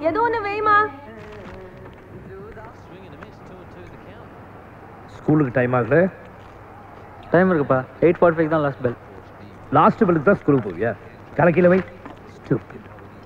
ஏதோ ஒண்ணு வேமா ஸ்கூலுக்கு டைம் ஆகுது டைம் இருக்குப்பா எயிட் ஃபார்ட்டி ஃபைவ் தான் லாஸ்ட் பெல் லாஸ்ட் பெலுக்கு தான் ஸ்கூலுக்கு போவியா கணக்கில் வை Stupid.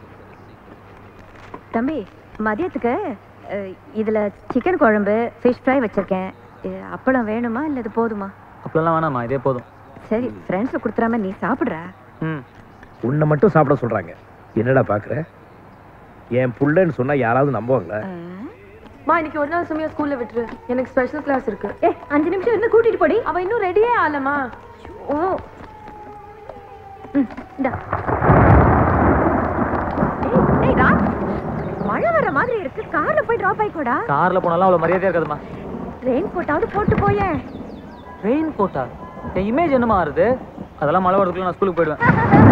தம்பி மதியத்துக்கு அஹ், இதுல சிக்கன் குழம்பு ஃபிஷ் ஃப்ரை வச்சிருக்கேன் அஹ், அப்பளம் வேணுமா இல்ல இது போதுமா அப்பெல்லாம் வேணாம்மா இதே போதும் சரி ஃப்ரெண்ட்ஸ் கொடுத்துறாம நீ சாப்பிடுற ம் உன்னை மட்டும் சாப்பிட சொல்றாங்க என்னடா பாக்குற என் புள்ளன்னு சொன்னா யாராவது நம்புவாங்களா மா இன்னைக்கு ஒரு நாள் சுமையா ஸ்கூல்ல விட்டுரு எனக்கு ஸ்பெஷல் கிளாஸ் இருக்கு ஏ அஞ்சு நிமிஷம் இருந்து கூட்டிட்டு போடி அவ இன்னும் ரெடியே ஆகலமா ஓ ம், இந்தா. ஏய், ஏய், ராம், மழை வர மாதிரி இருக்கு கார்ல போய் டிராப் ஆயிக்கோடா காரில் போனாலும் அவ்வளோ மரியாதையாக இருக்காதுமா ரெயின் கோட்டாவது போட்டு போயேன் ரெயின் கோட்டா என் இமேஜ் என்னமா ஆறுது அதெல்லாம் மழை வரதுக்குள்ள நான் ஸ்கூலுக்கு போயிடுவேன்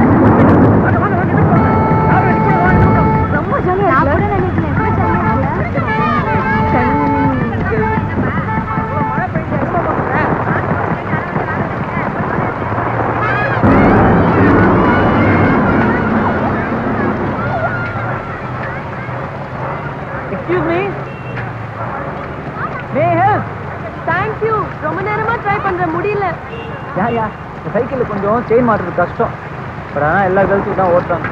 ரொம்ப ஜாலியா நான் கூட நினைக்கிறேன் ரொம்ப ஜாலியா excuse me may help thank you ரொம்ப நேரமா ட்ரை பண்ற முடியல யா யா இந்த சைக்கிளில் கொஞ்சம் செயின் மாட்டுறது கஷ்டம் பட் ஆனால் எல்லா கேர்ள்ஸுக்கும் தான் ஓட்டுறாங்க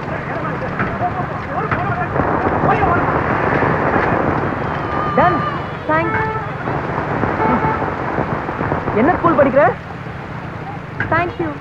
டன் தேங்க்ஸ் என்ன ஸ்கூல் படிக்கிற தேங்க் யூ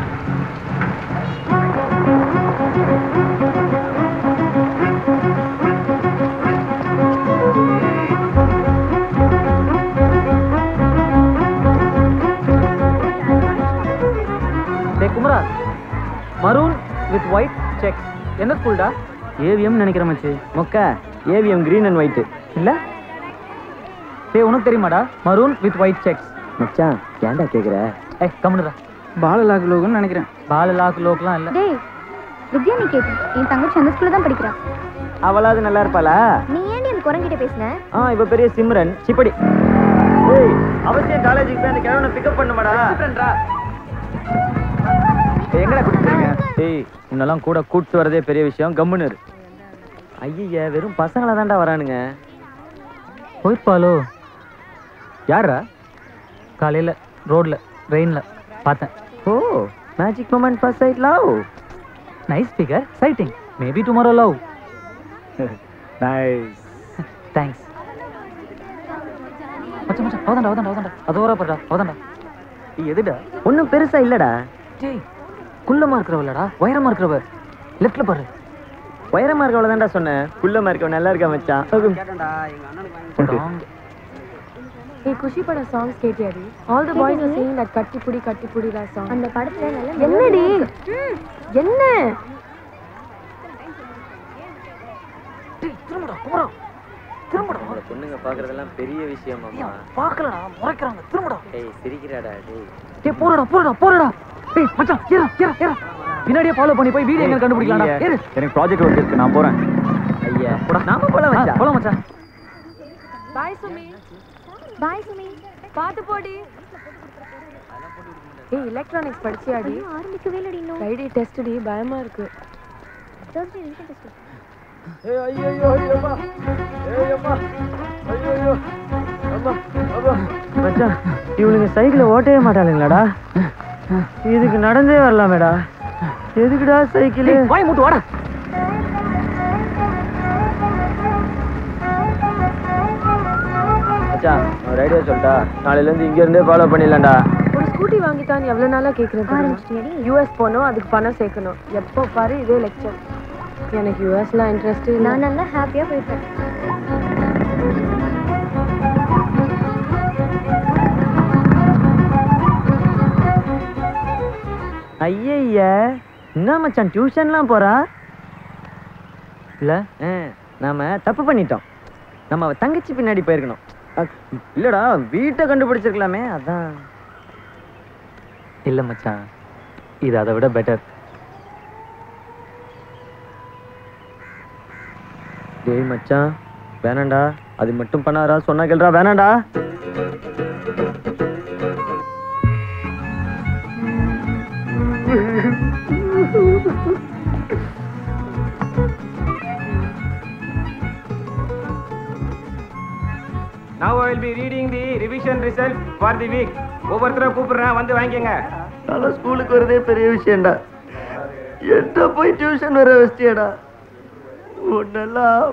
டே குமரா மரூன் வித் ஒயிட் செக் என்ன ஸ்கூல்டா ஏவிஎம் நினைக்கிற மச்சி மொக்க ஏவிஎம் கிரீன் அண்ட் ஒயிட் இல்ல டேய் உனக்கு தெரியுமாடா மரூன் வித் ஒயிட் செக்ஸ் மச்சான் ஏன்டா கேக்குற ஏய் கம்முடுடா பாலலாக் லோகன்னு நினைக்கிறேன் பால லாக் லோக்லாம் இல்ல டேய் வித்யா நீ கேட்டு என் தங்கச்சி அந்த ஸ்கூல்ல தான் படிக்கிறா அவளாவது நல்லா இருப்பாளா நீ ஏன் என் குரங்கிட்ட பேசின ஆ இவ பெரிய சிம்ரன் சிப்படி ஏய் அவசியம் காலேஜுக்கு போய் அந்த கிழவனை பிக்கப் பண்ணுமாடா எங்கடா கூட்டிட்டு டேய் உன்னெல்லாம் கூட கூட்டு வரதே பெரிய விஷயம் கம்முன்னு இரு ஐய வெறும் பசங்களா தான்டா வரானுங்க போயிருப்பாளோ யாரா காலையில ரோட்ல ரெயின்ல பார்த்தேன் oh magic moment first sight love nice speaker sighting maybe tomorrow love nice thanks மச்சான் மச்சான் அவதாண்டா அவதாண்டா அவதாண்டா அது வரா படா அவதாண்டா எதுடா ஒன்றும் பெருசா இல்லடா டேய் குள்ளமா இருக்கிறவளடா உயரமா இருக்கிறவ லெஃப்ட்ல பாரு உயரமா இருக்கவள தான்டா சொன்னேன் குள்ளமா இருக்கவன் நல்லா இருக்கா மச்சான் Wrong. ஏய் குஷி பட சாங்ஸ் கேட்டியாடி all the boys are saying that கட்டி புடி கட்டி புடி லா சாங் அந்த படத்துல நல்ல என்னடி என்ன டேய் திரும்புடா குமரா திரும்புடா அந்த பொண்ணுங்க பாக்குறதெல்லாம் பெரிய விஷயம் மாமா பார்க்கலடா முறைக்கிறாங்க திரும்புடா டேய் சிரிக்கிறாடா டேய் டேய் போறடா போறடா போறடா டேய் மச்சான் ஏறா ஏறா ஏறா பின்னாடியே ஃபாலோ பண்ணி போய் வீடியோ எங்க கண்டுபிடிக்கலாம்டா ஏறு எனக்கு ப்ராஜெக்ட் ஒர்க் இருக்கு நான் போறேன் ஐயா நாம போலாம் மச்சான் போலாம் மச்சான் பாய் சுமி பாய் சுமி பாத்து போடி ஏய் எலக்ட்ரானிக்ஸ் படிச்சியாடி ஆரம்பிக்கவே இல்லடி இன்னும் ஃப்ரைடே டெஸ்ட் டி பயமா இருக்கு Thursday revision test. மச்சான் இவனுங்க சைக்கிளை ஓட்டவே மாட்டாளுங்களாடா இதுக்கு நடந்தே வரலாமேடா எதுக்குடா சைக்கிள் டேய் வாய் மூட்டு வாடா மச்சான் ஒரு ஐடியா சொல்லிட்டா நாளையில இருந்து இங்க இருந்தே ஃபாலோ பண்ணிடலாம்டா ஒரு ஸ்கூட்டி வாங்கித்தான் எவ்வளவு நாளா கேக்குறேன் ஆரம்பிச்சிட்டியாடி? யூஎஸ் போகணும் அதுக்கு பணம் சேர்க்கணும் எப்போ பாரு இதே லெக்சர் எனக்கு யூஎஸ்லாம் இன்ட்ரெஸ்ட் இல்லை நான் நல்லா ஹாப்பியா போயிட்டேன் ஐயய்ய என்ன மச்சான் டியூஷன்லாம் போறா இல்ல ஆ, நாம தப்பு பண்ணிட்டோம் நம்ம அவ தங்கச்சி பின்னாடி போயிருக்கணும் அ, இல்லடா வீட்டை கண்டுபிடிச்சிருக்கலாமே அதான் இல்ல மச்சான் இது அதை விட பெட்டர் டேய் மச்சான் வேணாண்டா அது மட்டும் பண்ணாரா சொன்னா கேள்றா வேணாண்டா will be reading the revision result for the week ஒவ்வொருத்தரும் கூப்பிடுறேன் வந்து வாங்கிக்கங்க நல்லா ஸ்கூலுக்கு வரதே பெரிய விஷயம்டா என்கிட்ட போய் டியூஷன் வர வச்சியடா உன்னெல்லாம்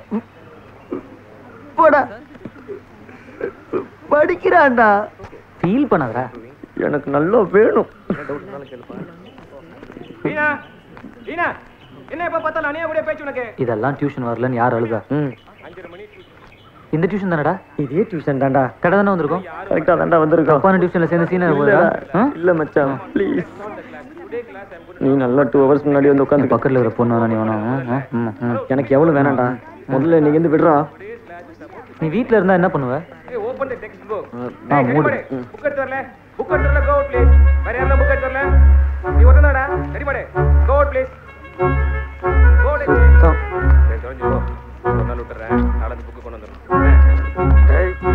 போடா படிக்கிறான்டா ஃபீல் பண்ணாதடா எனக்கு நல்லா வேணும் வீணா வீணா என்ன எப்ப பார்த்தாலும் அணியா கூட பேச்சு உனக்கு இதெல்லாம் டியூஷன் வரலன்னு யார் அழுதா ம் இந்த டியூஷன் தானடா இதே டியூஷன் தான்டா கடை தானே வந்திருக்கோம் கரெக்டா தான்டா வந்திருக்கோம் தப்பான டியூஷன்ல சேர்ந்து சீனா இல்லடா, இல்ல மச்சான் ப்ளீஸ் நீ நல்லா டூ ஹவர்ஸ் முன்னாடி வந்து உட்காந்து பக்கத்துல இருக்கிற பொண்ணு வேணா நீ வேணாம் எனக்கு எவ்வளவு வேணாம்டா முதல்ல நீங்க இருந்து விடுறா நீ வீட்ல இருந்தா என்ன பண்ணுவ ஏய் ஓபன் தி டெக்ஸ்ட் புக் ஆ, மூடு. புக் எடுத்து வரல புக் எடுத்து வரல கோ அவுட் ப்ளீஸ் வேற யாரெல்லாம் புக் எடுத்து வரல நீ ஒருத்தனடா ரெடி பாடு go out please go out சரி தொலைஞ்சு போ ஒரு நாள் விட்டுறேன் நாளைக்கு புக்கு கொண்டு வந்துடும்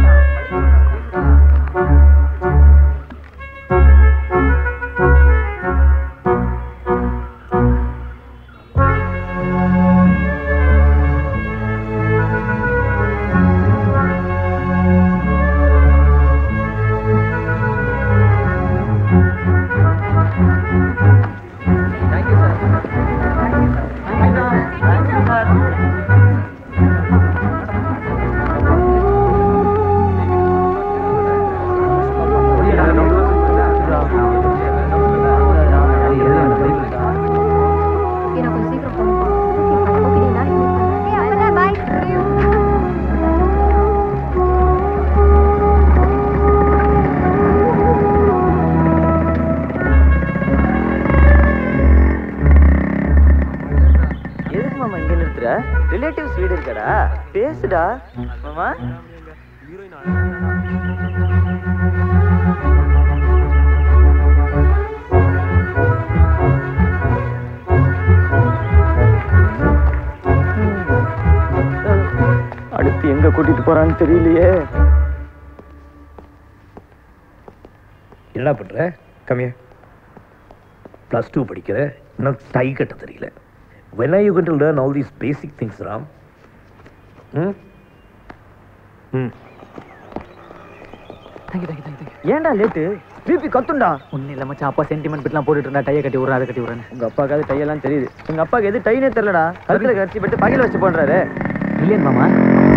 எனக்கு கொஞ்சம் சீக்கிரம் போகணும் ஓகே நீ நாளைக்கு மீட் பண்ணு பாய் எதுக்கு மாமா இங்க நிறுத்துற ரிலேட்டிவ்ஸ் வீடு இருக்கடா பேசுடா மாமா அடுத்து எங்க கூட்டிட்டு போறான்னு தெரியலையே என்னடா பண்ற கம்மியா ப்ளஸ் டூ படிக்கிற இன்னும் டை கட்ட தெரியல when are you gonna learn all these basic things Ram ம் ம் தேங்க்யூ தேங்க்யூ தேங்க்யூ ஏன்டா லேட்டு பிபி கத்துண்டா ஒன்னும் இல்ல மச்சான் அப்பா சென்டிமெண்ட் பிட்லாம் போட்டுட்டு இருந்தா டைய கட்டி விடுறேன் அதை கட்டி விடுறேன் உங்க அப்பாவுக்கு டையெல்லாம் தெரியுது எங்க அப்பாவுக்கு எது டைனே தெரியலடா கருத்துல கரைச்சி போட்டு பகையில வச்சு போன்றாரு இல்லையா மாமா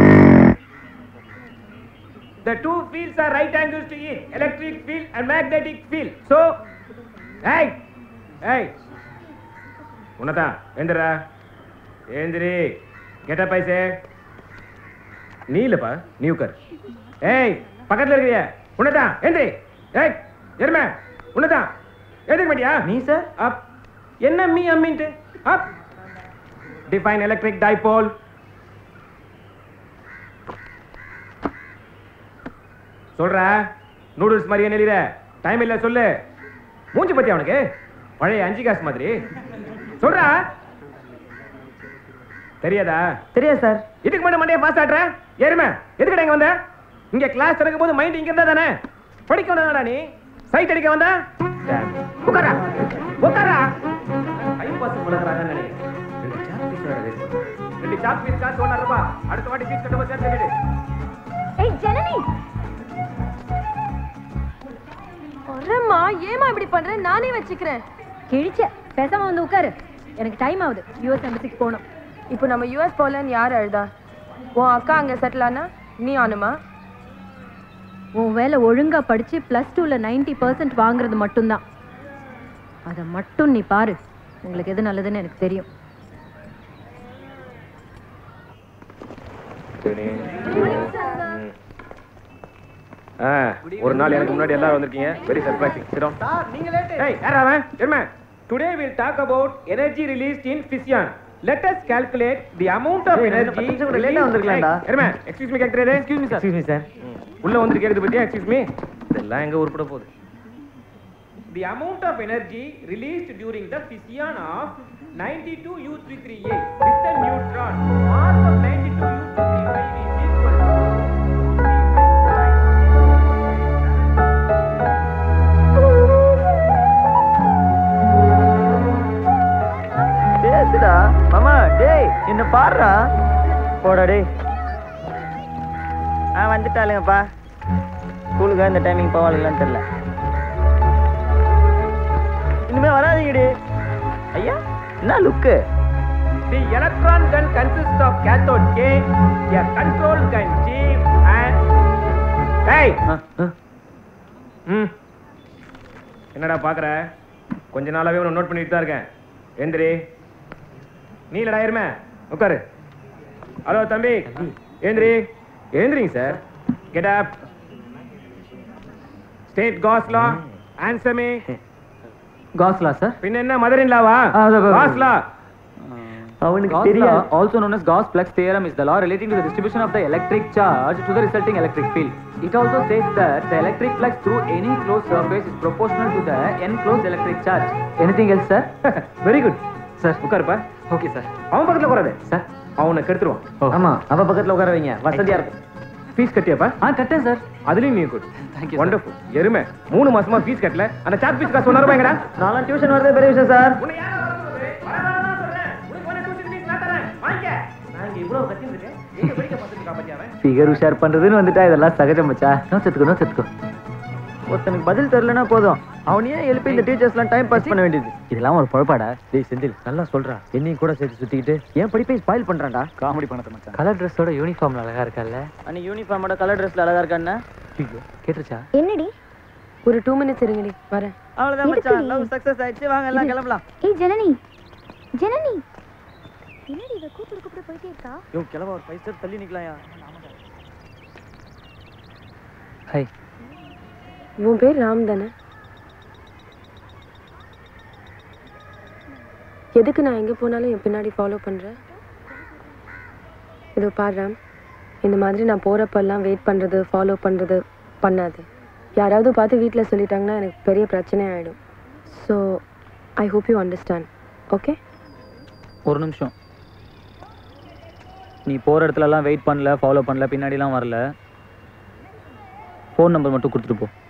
The two fields are right angles to each, electric field and magnetic field. So, hey, hey, உன்னதா எந்திரா ஏந்திரி கெட்ட பைசே நீ இல்லப்பா நீ உட்கார் ஏய் பக்கத்துல இருக்கிறிய உன்னதா எந்திரி ஏய் எருமை உன்னதா எந்திரிக்க மாட்டியா நீ சார் அப் என்ன மீ அம்மின்ட்டு அப் டிஃபைன் எலக்ட்ரிக் டைபோல் சொல்ற நூடுல்ஸ் மாதிரியே நெளிற டைம் இல்ல சொல்லு மூஞ்சி பத்தி அவனுக்கு பழைய அஞ்சு காசு மாதிரி சொல்றா தெரியாதா தெரியாது சார் இதுக்கு மட்டும் மண்டைய பாஸ் ஆட்ற ஏறுமே எதுக்கடா இங்க வந்த இங்க கிளாஸ் நடக்கும் போது மைண்ட் இங்க இருந்தா தானே படிக்க வந்தா நீ சைட் அடிக்க வந்தா Damn. உட்காரா உட்காரா டைம் பாஸ் பழகுறாங்கன்னு நினைக்கிறேன் ரெண்டு சாக் பீஸ் வேற waste பண்ணு. ரெண்டு சாக் பீஸ் காசு ஒன்றரை ரூபாய் அடுத்த வாட்டி பீஸ் கட்டும்போது சேர்த்து விடு ஏய் ஜனனி ஒரேம்மா ஏமா இப்படி பண்ற நானே வச்சுக்கிறேன் கிழிச்ச பேசாம வந்து உட்காரு எனக்கு டைம் ஆகுது யூஎஸ் எம்பசிக்கு போகணும் இப்போ நம்ம யூஎஸ் போகலன்னு யார் அழுதா உன் அக்கா அங்க செட்டில் ஆனா நீ ஆனுமா உன் வேலை ஒழுங்கா படிச்சு பிளஸ் டூல நைன்டி பர்சன்ட் வாங்குறது மட்டும்தான் அதை மட்டும் நீ பாரு உங்களுக்கு எது நல்லதுன்னு எனக்கு தெரியும் ஆ, ஒரு நாள் எனக்கு முன்னாடி எல்லாரும் வந்திருக்கீங்க வெரி சர்ப்ரைசிங் சிரம் ஏய் யாரா அவன் என்ன today will talk about energy released in fission let us calculate the amount of ஏய், எனர்ஜி பத்து நிமிஷம் கூட late ஆ வந்திருக்கலாம்டா. என்ன எக்ஸ்கியூஸ் மீ கேக்குறே excuse me sir excuse me sir உள்ள வந்து கேக்குது பத்தியா எக்ஸ்கியூஸ் மீ இதெல்லாம் எங்க உருப்பட போகுது the amount of energy released during the fission of 92 U338 with the neutron mass of 92 U335 is equal to பேசுடா மாமா டேய் என்ன பாடுறா போடா டேய் ஆ வந்துட்டாளுங்கப்பா ஸ்கூலுக்கு இந்த டைமிங் போவாளுங்களான்னு தெரியல இனிமே வராதீங்கடி ஐயா என்ன லுக்கு The electron gun consists of cathode K, a control gun G, and hey, ம் என்னடா பார்க்குற கொஞ்ச நாளாவே உன்னை நோட் பண்ணிட்டு தான் இருக்கேன் எந்திரி நீ இல்லடா இருமே உட்காரு ஹலோ தம்பி ஏந்திரி ஏந்திரிங்க sir get up state Gauss law answer me Gauss law sir பின்ன என்ன மதர் இன்லாவா ஆ, அது, அது, அது. காஸ்லா அவனுக்கு தெரியாது also known as Gauss flux theorem is the law relating to the distribution of the electric charge to the resulting electric field it also states that the electric flux through any closed surface is proportional to the enclosed electric charge anything else sir very good sir உட்காருப்பா okay sir அவன் பக்கத்துல உட்காராத sir அவனை கெடுத்துருவான் ஆமா அவ பக்கத்துல உட்கார வைங்க வசதியா இருக்கும் ஃபீஸ் கட்டியாப்பா ஆ கட்டேன் சார் அதுலயும் நீ good Thank you, sir. Wonderful எருமை மூணு மாசமா ஃபீஸ் கட்டல அந்த சாட் ஃபீஸ் காசு ஒன்னாரு வாங்கடா நானும் டியூஷன் வரதே பெரிய விஷயம் சார் உன்னை யாரா வர சொல்றது? வர வேணாம்னு தான் சொல்றேன். உனக்கு வேணா tuition fees நான் தரேன். வாங்கிக்க. நான் இங்க இவ்வளவு கத்தின்னு இருக்கேன். எங்க படிக்க பார்த்துட்டு இருக்கா பாத்தியா அவன்? ஃபிகர் உஷார் பண்றதுன்னு வந்துட்டா இதெல்லாம் சகஜம் மச்சா நோ செத்துக்கோ நோ செத்துக்கோ ஒருத்தனுக்கு பதில் தெரியலனா போதும் அவனையே எழுப்பி இந்த டீச்சர்ஸ்லாம் டைம் பாஸ் பண்ண வேண்டியது இதெல்லாம் ஒரு பொழப்பாடா டேய் செந்தில் நல்லா சொல்றா என்னையும் கூட சேர்த்து சுத்திக்கிட்டு என் படிப்பை ஸ்பாயில் பண்றான்டா காமெடி பண்ணத மச்சான் கலர் ட்ரெஸ்ஸோட யூனிஃபார்ம்ல அழகா இருக்கல்ல அன்னை யூனிஃபார்மோட கலர் ட்ரெஸ்ல அழகா இருக்கானே கேட்டுருச்சா என்னடி ஒரு டூ மினிட்ஸ் இருங்கடி வரேன் அவ்வளவுதான் மச்சான் லவ் சக்சஸ் ஆயிடுச்சு வாங்க எல்லாம் கிளம்பலாம் ஏய் ஜனனி ஜனனி என்னடி இவ கூப்பிட்டு கூப்பிட்டு போயிட்டே இருக்கா யோ கிளம்ப ஒரு ஃபைவ் ஸ்டெப் தள்ளி நிக்கலாம்யா ஹை உன் பேர் ராம் தானே எதுக்கு நான் எங்கே போனாலும் என் பின்னாடி ஃபாலோ பண்ணுறேன் இதோ பாரு ராம் இந்த மாதிரி நான் போகிறப்பெல்லாம் வெயிட் பண்ணுறது ஃபாலோ பண்ணுறது பண்ணாது யாராவது பார்த்து வீட்டில் சொல்லிட்டாங்கன்னா எனக்கு பெரிய பிரச்சனை ஆகிடும் so I hope you understand okay ஒரு நிமிஷம் நீ போற இடத்துல எல்லாம் வெயிட் பண்ணல ஃபாலோ பண்ணல பின்னாடிலாம் வரல ஃபோன் நம்பர் மட்டும் கொடுத்துட்டு போ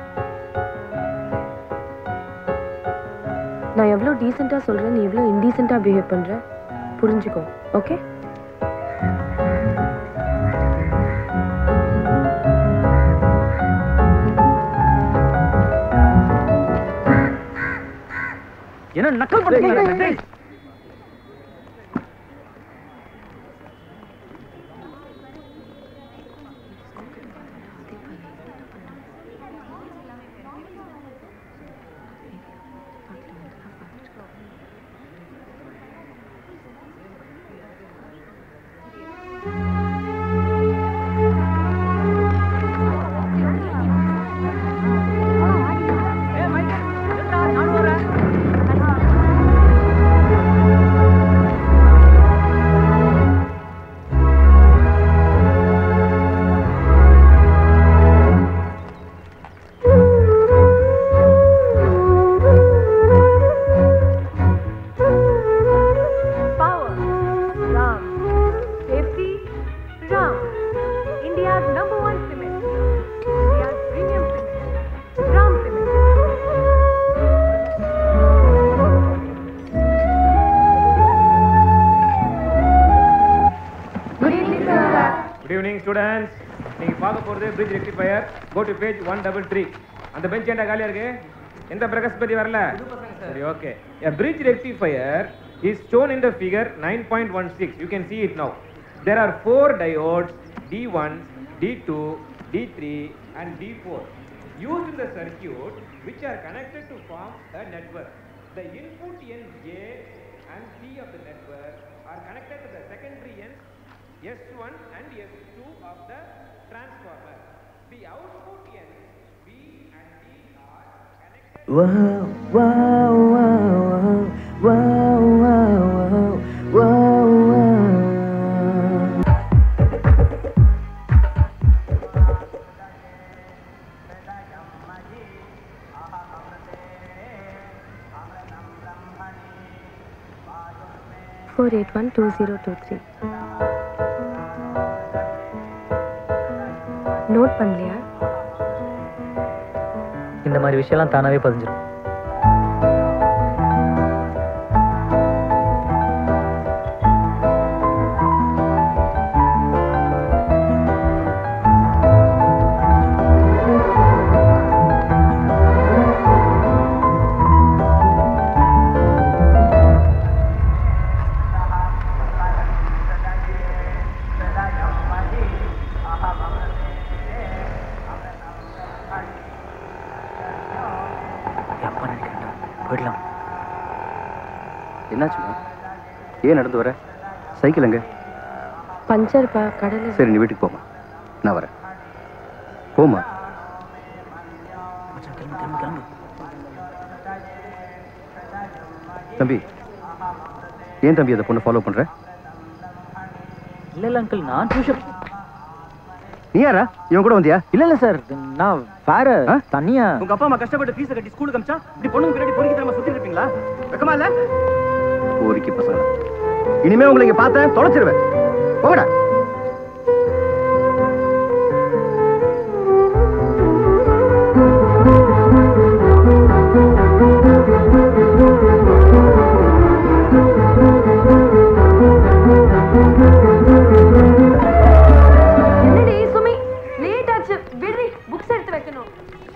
நான் எவ்வளோ டீசெண்டாக சொல்கிறேன் நீ எவ்வளோ இன்டீசெண்டாக பிஹேவ் பண்ணுற புரிஞ்சுக்கோ ஓகே என்ன நக்கல் பண்றீங்க Power. Ram. Safety. Ram. India's number one cement. India's premium cement. Ram cement. Good evening students நீங்க பார்க்க போறது bridge rectifier go to page one double three அந்த பெஞ்ச் ஏன்டா காலியா இருக்கு எந்த பிரகஸ்பதி வரல சரி okay a bridge rectifier is shown in the figure 9.16 you can see it now there are four diodes d1 d2 d3 and d4 used in the circuit which are connected to form a network the input n j and p of the network are connected to the secondary ends S1 and S2 of the transformer. The output ends B and D are connected. Four eight one two zero two three note பண்ணலையா இந்த மாதிரி விஷயம்லாம் தானாவே பதிஞ்சிடும் போயிடலாம் என்னாச்சுமா ஏன் நடந்து வர சைக்கிள் எங்க பஞ்சர்ப்பா கடையில் சரி நீ வீட்டுக்கு போமா நான் வரேன் போமா தம்பி ஏன் தம்பி அந்த பொண்ணு ஃபாலோ பண்ற இல்லை இல்லை அங்கிள் நான் டியூஷன் நீ யாரா இவன் கூட வந்தியா இல்ல இல்ல சார் நான் வேற ஆ? தனியா உங்க அப்பா அம்மா கஷ்டப்பட்டு ஃபீஸ் கட்டி ஸ்கூலுக்கு அமிச்சா இப்படி பொண்ணுங்க பின்னாடி பொறுக்கி தரமா சுத்தி இருப்பீங்களா வெக்கமா இல்ல பொறுக்கி பசங்க இனிமே உங்களை இங்க பார்த்தேன் தொலைச்சிருவேன் போகடா என்னடி சுமி லேட் ஆச்சு விடுறி புக்ஸ் எடுத்து வைக்கணும்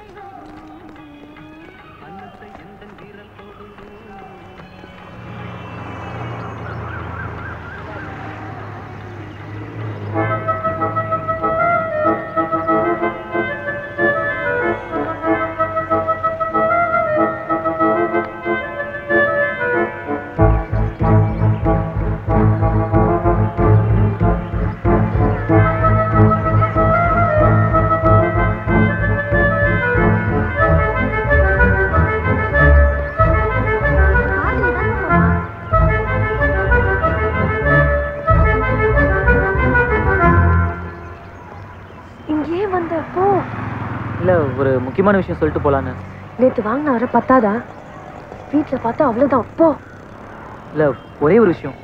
இங்கேயே வந்த போ இல்லை ஒரு முக்கியமான விஷயம் சொல்லிட்டு போலான்னு நேத்து வாங்கின வர பத்தாதா வீட்டுல பார்த்தா அவ்வளவுதான் போ இல்லை ஒரே ஒரு விஷயம்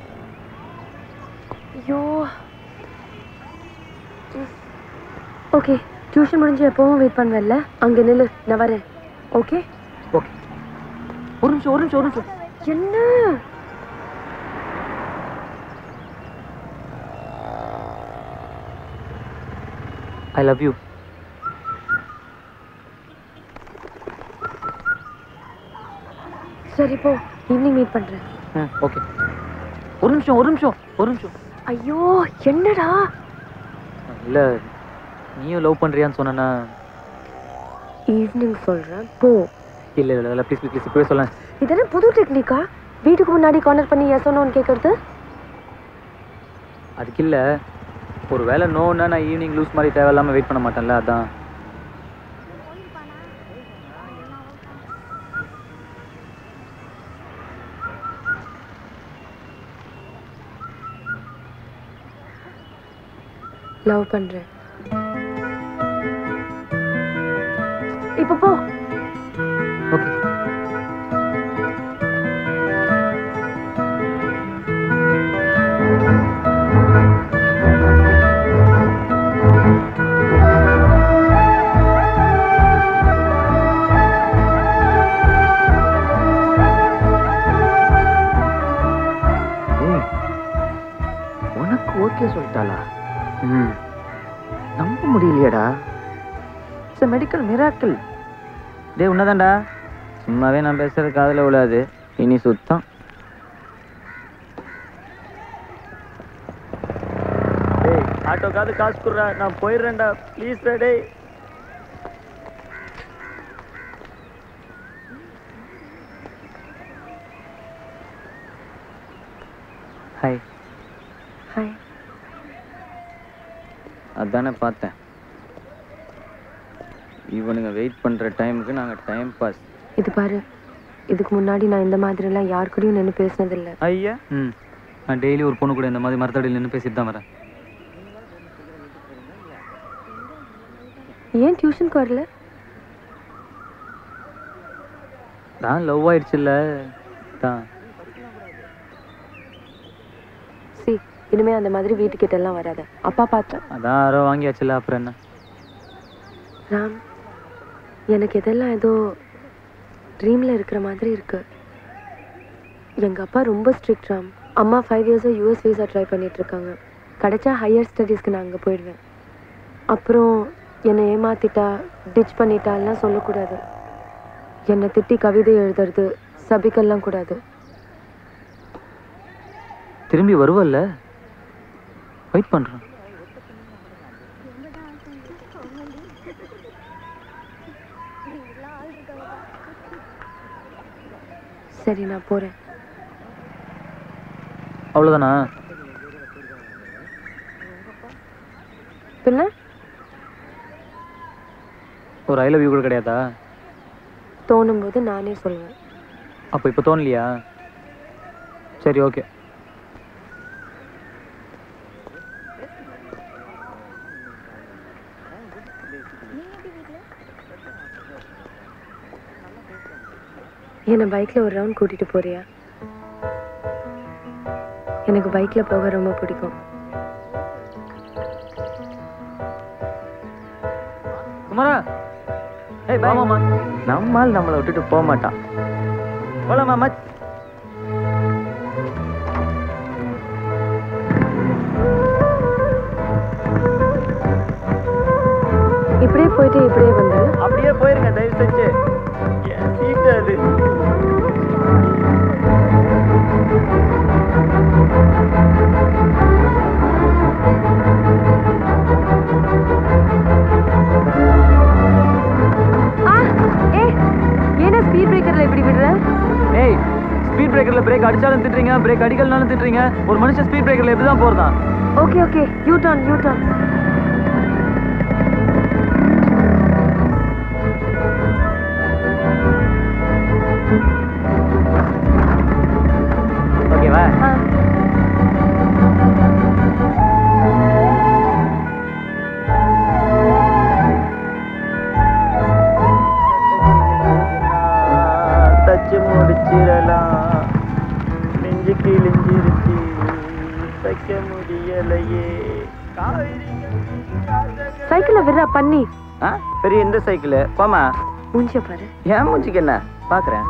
ஐயோ ஓகே டியூஷன் முடிஞ்சு எப்பவும் வெயிட் பண்ணுவேன்ல அங்க நில்லு நான் வரேன் ஓகே ஓகே ஒரு நிமிஷம் ஒரு நிமிஷம் ஒரு நிமிஷம் என்ன ஐ லவ் யூ சரி போ ஈவினிங் மீட் பண்றேன் ம் ஓகே ஒரு நிமிஷம் ஒரு நிமிஷம் ஒரு நிமிஷம் ஐயோ என்னடா இல்லை நீயும் லவ் பண்ணுறியான்னு சொன்னேன்னா ஈவினிங் சொல்றேன் போ இல்லை இல்லை இல்லை ப்ளீஸ் ப்ளீஸ் இப்போவே சொல்லேன் இதெல்லாம் புது டெக்னிக்கா வீட்டுக்கு முன்னாடி கார்னர் பண்ணி எஸ் ஒன்னு கேட்கறது அதுக்கு இல்லை ஒரு வேலை நோன்னா நான் ஈவினிங் லூஸ் மாதிரி தேவையில்லாமல் வெயிட் பண்ண மாட்டேன்ல அதான் லவ் பண்றேன் இப்ப போ ஓகே ஏய் உனக்கு ஓகே சொல்லிட்டாளா ம் நம்ப முடியலையேடா இட்ஸ் மெடிக்கல் மிராக்கிள் டேய் உன்னதான்டா சும்மாவே நான் பேசுறது காதுல விழாது இனி சுத்தம் டேய் ஆட்டோக்காவது காசு குடுறா நான் போயிடுறேன்டா ப்ளீஸ் டேய் ஹாய் ஹாய் அதானே பார்த்தேன் இவனுங்க வெயிட் பண்ற டைமுக்கு நாங்க டைம் பாஸ் இது பாரு இதுக்கு முன்னாடி நான் இந்த மாதிரிலாம் யார் கூடயும் நின்று பேசினதில்லை ஐயா ம் நான் டெய்லி ஒரு பொண்ணு கூட இந்த மாதிரி மரத்தடியில் நின்று பேசிட்டு தான் வரேன் ஏன் டியூஷனுக்கு வரல தான் லவ் ஆயிடுச்சுல்ல தான் சி இனிமே அந்த மாதிரி வீட்டுக்கிட்ட எல்லாம் வராத அப்பா பார்த்தா அதான் யாரோ வாங்கியாச்சுல்ல அப்புறம் என்ன ராம் எனக்கு இதெல்லாம் ஏதோ ட்ரீமில் இருக்கிற மாதிரி இருக்கு எங்கள் அப்பா ரொம்ப ஸ்ட்ரிக்ட் ராம் அம்மா ஃபைவ் இயர்ஸாக யூஎஸ் வீசா ட்ரை பண்ணிட்டு இருக்காங்க கிடைச்சா ஹையர் ஸ்டடீஸ்க்கு நான் அங்கே போயிடுவேன் அப்புறம் என்னை ஏமாத்திட்டா டிச் பண்ணிட்டாலாம் சொல்லக்கூடாது என்னை திட்டி கவிதை எழுதுறது சபிக்கெல்லாம் கூடாது திரும்பி வருவல்ல வெயிட் பண்றேன் சரி நான் போறேன் அவ்வளோதானா பின்ன ஒரு ஐ லவ் யூ கூட கிடையாதா தோணும் போது நானே சொல்லுவேன் அப்போ இப்போ தோணலையா சரி ஓகே என்னை பைக்ல ஒரு ரவுண்ட் கூட்டிட்டு போறியா எனக்கு பைக்ல போக ரொம்ப பிடிக்கும் குமாரா ஏய் பா மாமா நம்மால் நம்மளை விட்டுட்டு போக மாட்டான் போலாமா மச் இப்படியே போயிட்டு இப்படியே வந்துரு அப்படியே போயிருங்க தயவு செஞ்சு என் சீட்டு அது ஆ ஏ ஏன்னா ஸ்பீட் பிரேக்கர்ல இப்படி விடுற ஏய் ஸ்பீட் பிரேக்கர்ல பிரேக் அடிச்சாலும் திட்டுறீங்க பிரேக் அடிக்கலனாலும் திட்டுறீங்க ஒரு மனுஷன் ஸ்பீட் பிரேக்கர்ல எப்படி தான் போறதான் okay okay U turn U turn ஓகேவா ஆ தச்சு முடிச்சிடலாம் நெஞ்சு கிழிஞ்சிருச்சு தைக்க முடியலையே சைக்கிளை விடுறா பண்ணி ஆ பெரிய இந்த சைக்கிள் போமா மூஞ்சிய பாரு ஏன் மூஞ்சிக்கு என்ன பார்க்குறேன்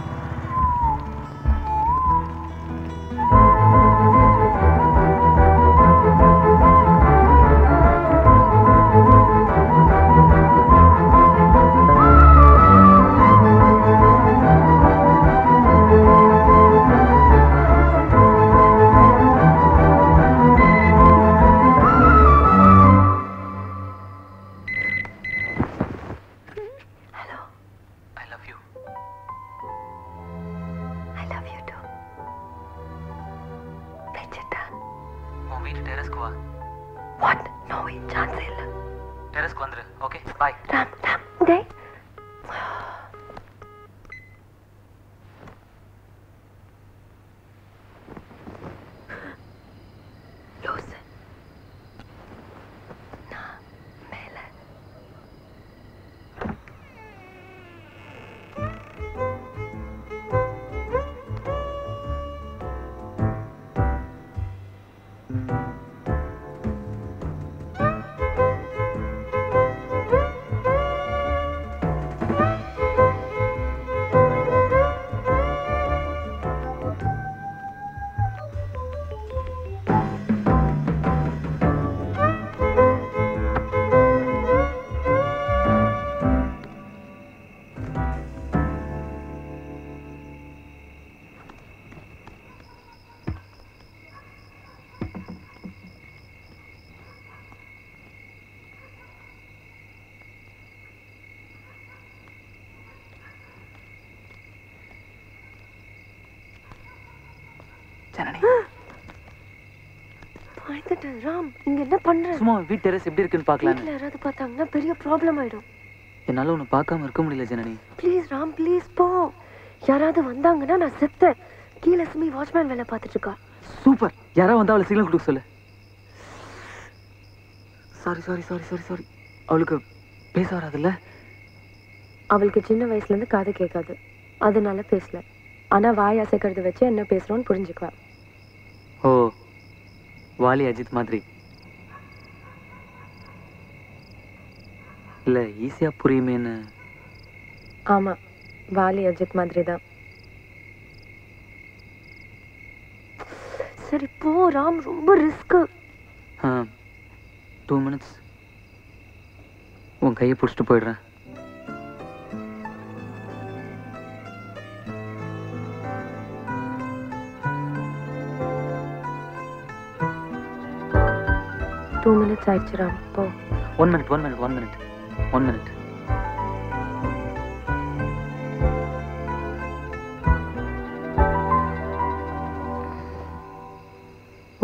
I love you I love you too வெச்சிட்டா உன் வீட்டு டெரஸ்க்கு வா வாட் நோ வே சான்ஸ் இல்ல டெரஸ்க்கு வந்துரு ஓகே பாய் ராம் ராம் டேய் லூசு நான் மேல ஜனனி பயந்துட்டேன் ராம் இங்க என்ன பண்ற சும்மா வீட்டு டெரஸ் எப்படி இருக்குன்னு பார்க்கலான்னு வீட்ல யாராவது பார்த்தாங்கன்னா பெரிய ப்ராப்ளம் ஆயிடும் என்னால உன்னை பார்க்காம இருக்க முடியல ஜனனி ப்ளீஸ் ராம் ப்ளீஸ் போ யாராவது வந்தாங்கன்னா நான் செத்தேன் கீழே சுமி வாட்ச்மேன் வேலை பார்த்துட்டு இருக்கா சூப்பர் யாராவது வந்து அவளை சிக்னல் கொடுக்க சொல்லு sorry sorry sorry sorry sorry அவளுக்கு பேச வராதுல்ல அவளுக்கு சின்ன வயசுல இருந்து காது கேட்காது அதனால பேசல ஆனா வாய் அசைக்கிறத வச்சு என்ன பேசுறோம்னு புரிஞ்சுக்குவா ஓ வாலி அஜித் மாதிரி இல்ல ஈஸியா புரியுமேன்னு ஆமா வாலி அஜித் மாதிரி தான் சரி போ ராம் ரொம்ப ரிஸ்க் ஆ டூ மினிட்ஸ் உன் கையை பிடிச்சிட்டு போயிடுறேன் டூ மினிட்ஸ் ஆயிடுச்சு ராம் போ one minute one minute one minute one minute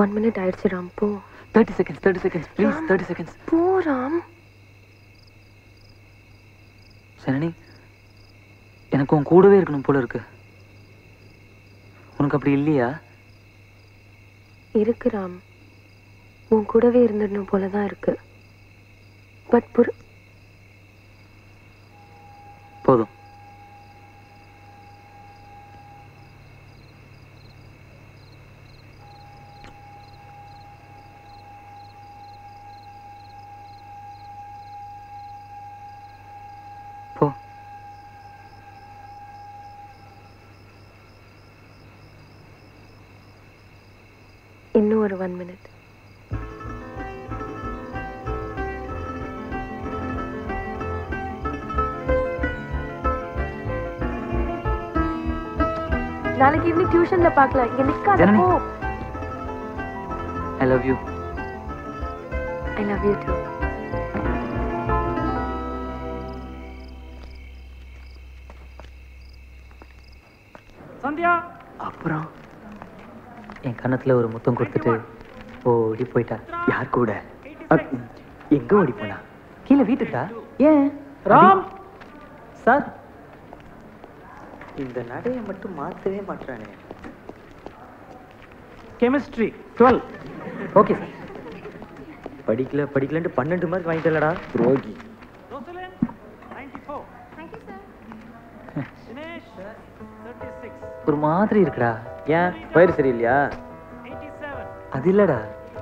one minute ஆயிடுச்சு ராம் போ thirty seconds thirty seconds please thirty seconds போ ராம் ஜனனி எனக்கு உன் கூடவே இருக்கணும் போல இருக்கு உனக்கு அப்படி இல்லையா இருக்கு ராம் உன் கூடவே இருந்துடணும் போல தான் இருக்கு பட் புரு போதும் போ இன்னும் ஒரு ஒன் மினிட் நாளைக்கு ஈவினிங் டியூஷன்ல பார்க்கலாம் இங்க நிக்காத ஜனனி. போ I love you I love you too Sandhya அப்புறம் என் கன்னத்துல ஒரு முத்தம் கொடுத்துட்டு ஓடி போயிட்டா யார் கூட அ- எங்க ஓடி போனா கீழே வீட்டுக்கா ஏன் ராம் சார் இந்த நடையை மட்டும் மாத்தவே மாட்டானே கெமிஸ்ட்ரி டுவெல் ஓகே சார் படிக்கல படிக்கலன்ட்டு பன்னெண்டு மார்க் வாங்கிட்டலடா துரோகி ஒரு மாதிரி இருக்குடா ஏன் வயிறு சரியில்லையா அது இல்லடா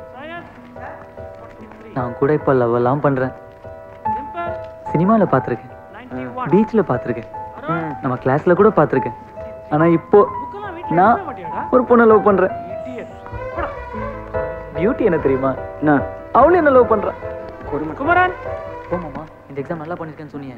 நான் கூட இப்போ லவ் எல்லாம் பண்றேன் சினிமால பார்த்துருக்கேன் பீச்சில் பார்த்துருக்கேன் நம்ம கிளாஸ்ல கூட பார்த்துருக்கேன் ஆனா இப்போ நான் ஒரு பொண்ணை லவ் பண்றேன் பியூட்டி என்ன தெரியுமா நான் அவளும் என்ன லவ் பண்றான் குமரன் போமாமா இந்த எக்ஸாம் நல்லா பண்ணிருக்கேன்னு சொன்னீங்க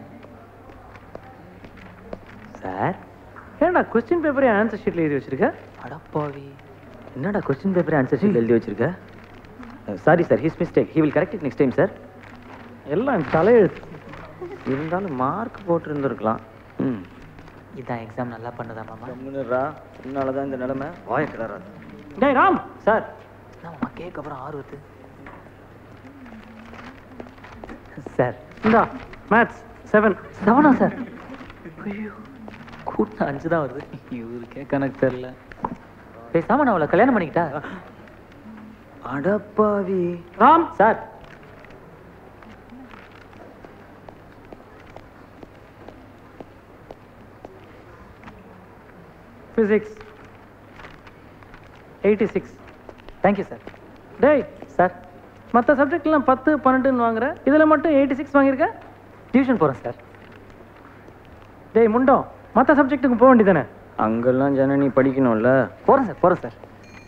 சார் ஏன்டா கொஸ்டின் பேப்பரே ஆன்சர் ஷீட்ல எழுதி வச்சிருக்க அடப்பாவி என்னடா கொஸ்டின் பேப்பர் ஆன்சர் ஷீட் எழுதி வச்சிருக்க sorry sir his mistake he will correct it next time sir எல்லாம் தலையெழுத்து இருந்தாலும் மார்க் போட்டிருந்துருக்கலாம் ம் இதான் எக்ஸாம் நல்லா பண்ணதா மாமா கம்முனுரா உன்னால தான் இந்த நிலைமை வாய கிளறாது டேய் ராம் சார் நான் மாமா கேக் அப்புறம் ஆறு வருது சார் இந்தா மேத்ஸ் செவன் செவனா சார் ஐயோ கூட்டம் அஞ்சு தான் வருது இவருக்கே கணக்கு தெரியல பேசாம நான் அவளை கல்யாணம் பண்ணிக்கிட்டா அடப்பாவி Ram sir physics eighty six thank you sir டேய் சார் மற்ற சப்ஜெக்ட்லாம் பத்து பன்னெண்டுன்னு வாங்குற இதில் மட்டும் எயிட்டி சிக்ஸ் வாங்கியிருக்க டியூஷன் போகிறேன் சார் டேய் முண்டம் மற்ற சப்ஜெக்ட்டுக்கு போக வேண்டியதானே அங்கெல்லாம் ஜனனி படிக்கணும்ல போகிறேன் சார் போகிறேன் சார்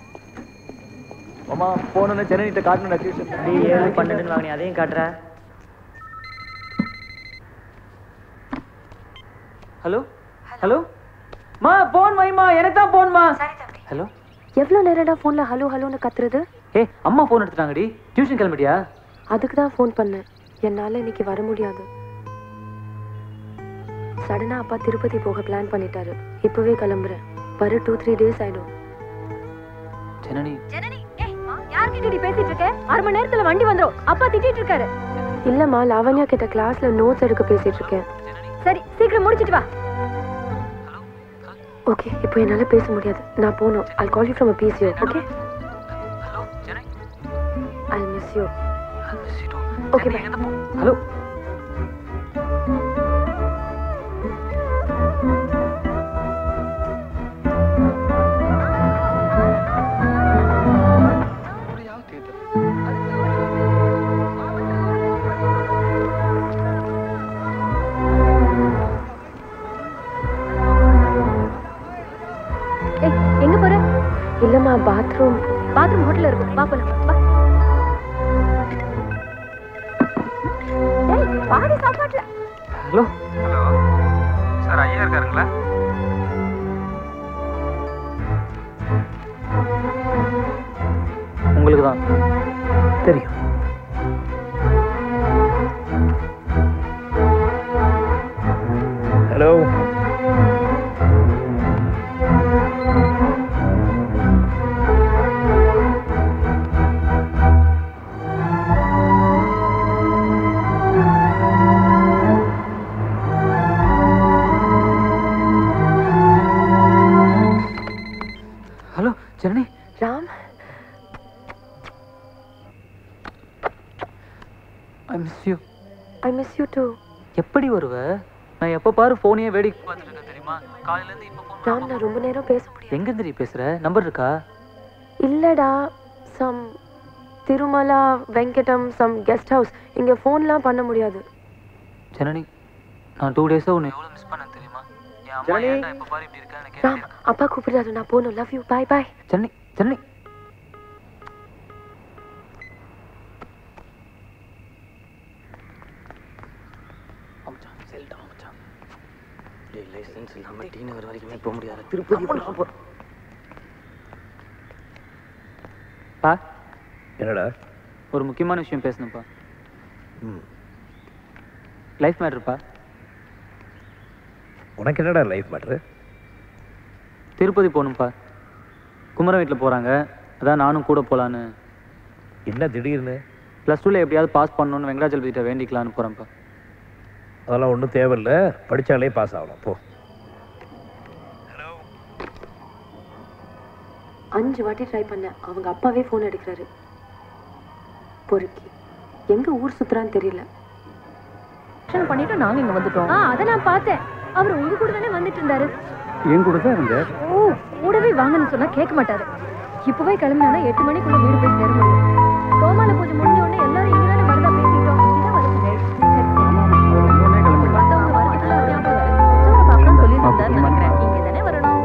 அம்மா போனோன்னு ஜனனிட்ட காட்டணும் டியூஷன் நீ ஏழு பன்னெண்டுன்னு வாங்கினி அதையும் காட்டுற ஹலோ ஹலோ மா போன் வைமா எனக்கு தான் போன்மா ஹலோ எவ்வளோ நேரம்டா ஃபோனில் ஹலோ ஹலோன்னு கத்துறது ஏய் அம்மா போன் எடுத்துட்டாங்கடி டியூஷன் கிளம்பிட்டியா அதுக்கு தான் ஃபோன் பண்ணேன் என்னால் இன்னைக்கு வர முடியாது சடனாக அப்பா திருப்பதி போக பிளான் பண்ணிட்டாரு இப்போவே கிளம்புறேன் வர டூ த்ரீ டேஸ் ஆயிடும் ஜனனி ஜனனி ஏய் யார்கிட்ட நீ பேசிட்டு இருக்க அரை மணி நேரத்துல வண்டி வந்துரும் அப்பா திட்டிட்டு இருக்காரு இல்லைம்மா லாவண்யா கிட்ட கிளாஸில் நோட்ஸ் எடுக்க பேசிட்டு இருக்கேன் சரி சீக்கிரம் முடிச்சிட்டு வா ஓகே இப்போ என்னால் பேச முடியாது நான் போகணும் I call you from a PCO okay I miss you okay bye hello ஏய் எங்க போற இல்லைம்மா பாத்ரூம் பாத்ரூம் ஹோட்டல்ல இருக்கும் வா போலாம் வா ஏய் பாதி சாப்பாட்டுல ஹலோ சார் ஐயா இருக்காருங்களா உங்களுக்கு தான் தெரியும் hello I miss you I miss you too எப்படி வருவ நான் எப்போ பாரு ஃபோனையே வேடிக்கை பார்த்துட்டு இருக்கேன் தெரியுமா காலையிலேருந்து இப்போ ஃபோன் ராம் நான் ரொம்ப நேரம் பேச முடியாது எங்க தெரிய பேசுற நம்பர் இருக்கா இல்லடா some Tirumala Venkatam some guest house இங்க ஃபோன்லாம் பண்ண முடியாது ஜனனி நான் டூ டேஸாக உன்னை எவ்வளோ மிஸ் பண்ணேன் தெரியுமா என் அம்மா ஜனனி. ஏன்டா எப்போ பாரு இப்படி இருக்கா எனக்கு ராம் அப்பா கூப்பிடுறாரு நான் போகணும் love you bye bye Janani Janani license இல்லாம டி நகர் வரைக்குமே போக முடியாது திருப்பதி பா என்னடா ஒரு முக்கியமான விஷயம் பேசணும்ப்பா ம் லைஃப் மேட்ருப்பா உனக்கு என்னடா லைஃப் மேட்ரு திருப்பதி போகணும்ப்பா குமரன் வீட்டில் போகிறாங்க அதான் நானும் கூட போகலான்னு என்ன திடீர்னு ப்ளஸ் டூவில் எப்படியாவது பாஸ் பண்ணணும்னு வெங்கடாச்சலபதிட்ட வேண்டிக்கலான்னு போகிறேன்ப்பா அதெல்லாம் ஒன்றும் தேவையில்லை படித்தாலே பாஸ் ஆகலாம் போ அஞ்சு வாட்டி ட்ரை பண்ணேன் அவங்க அப்பாவே ஃபோன் எடுக்கிறாரு பொறுக்கி எங்க ஊர் சுத்துறான்னு தெரியல பண்ணிட்டு நாங்க இங்க வந்துட்டோம் ஆ அதை நான் பார்த்தேன் அவர் உங்க கூட தானே வந்துட்டு இருந்தாரு என் கூட தான் இருந்த ஓ கூடவே வாங்கன்னு சொன்னா கேட்க மாட்டாரு இப்பவே கிளம்பினா எட்டு மணிக்குள்ள வீடு போய் சேர முடியும் கோமால பூஜை முடிஞ்ச உடனே எல்லாரும் இங்க தானே வரதா பேசிட்டோம் இதான் வருது மத்தவங்க வரதுக்குள்ள ஞாபகம் வருது. உற்சவரை பார்க்கணும்னு சொல்லியிருந்தாரு நினைக்கிறேன் இங்க தானே வரணும்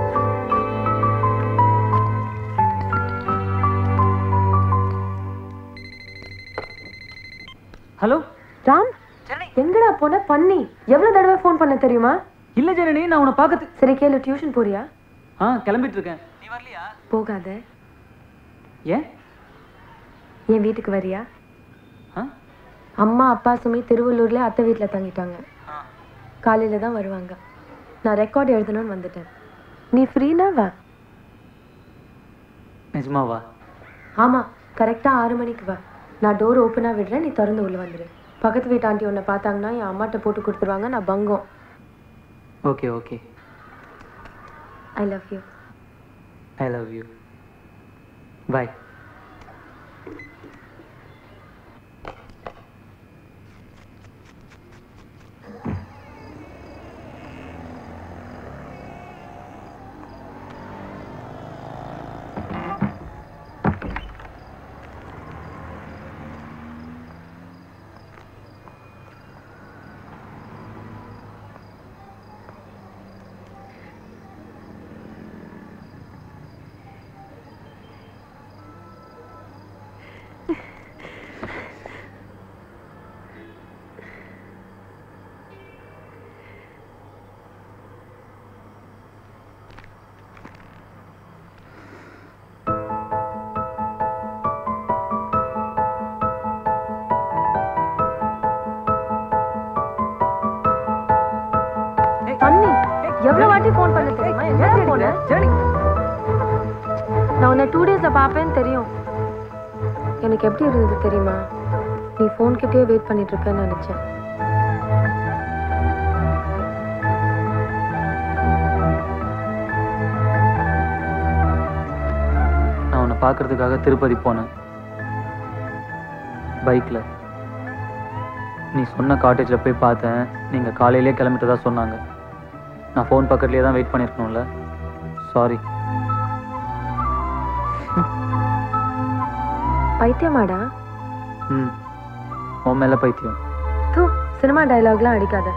ஹலோ ராம் எங்கடா போன பண்ணி எவ்வளவு தடவை ஃபோன் பண்ண தெரியுமா இல்லை ஜனனி நான் உன்னை பார்க்கறது சரி கேளு டியூஷன் போறியா ஆ கிளம்பிட்டு இருக்கேன் போகாத ஏன் என் வீட்டுக்கு வரியா ஆ? அம்மா அப்பா சுமி திருவள்ளூர்ல அத்தை வீட்ல தங்கிட்டாங்க காலையில தான் வருவாங்க நான் ரெக்கார்ட் எழுதணும்னு வந்துட்டேன் நீ ஃப்ரீனா வா நிஜமாவா ஆமா கரெக்டா ஆறு மணிக்கு வா நான் டோர் ஓப்பனா விடுறேன் நீ திறந்து உள்ள வந்துடு பக்கத்து வீட்டு ஆண்டி உன்னை பார்த்தாங்கன்னா என் அம்மாட்ட போட்டு கொடுத்துருவாங்க நான் பங்கம் okay okay I love you I love you bye பண்ணி எவ்வளவு வாட்டி ஃபோன் பண்ண தெரியுமா எங்க போன நான் உன்னை டூ டேஸ்ல பார்ப்பேன்னு தெரியும் எனக்கு எப்படி இருந்தது தெரியுமா நீ ஃபோன் கிட்டயே வெயிட் பண்ணிட்டு இருப்பேன்னு நினைச்சேன் நான் உன்னை பார்க்கறதுக்காக திருப்பதி போனேன் பைக்கில் நீ சொன்ன காட்டேஜில் போய் பார்த்தேன் நீங்கள் காலையிலே கிளம்பிட்டதா சொன்னாங்க நான் ஃபோன் பக்கத்துலேயே தான் வெயிட் பண்ணியிருக்கணும்ல சாரி பைத்தியமாடா ம் உன் மேலே பைத்தியம் தூ சினிமா டயலாக்லாம் அடிக்காத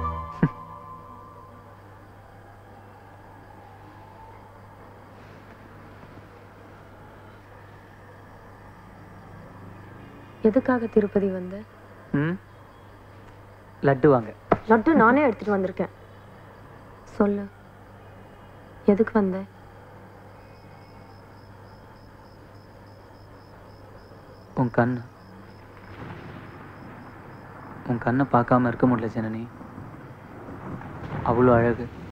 எதுக்காக திருப்பதி வந்த ம் லட்டு வாங்க லட்டு நானே எடுத்துட்டு வந்திருக்கேன் சொல்லு எதுக்கு வந்த உன் கண் உன் கண்ணை பார்க்காம இருக்க முடியல ஜனனி அவ்வளோ அழகு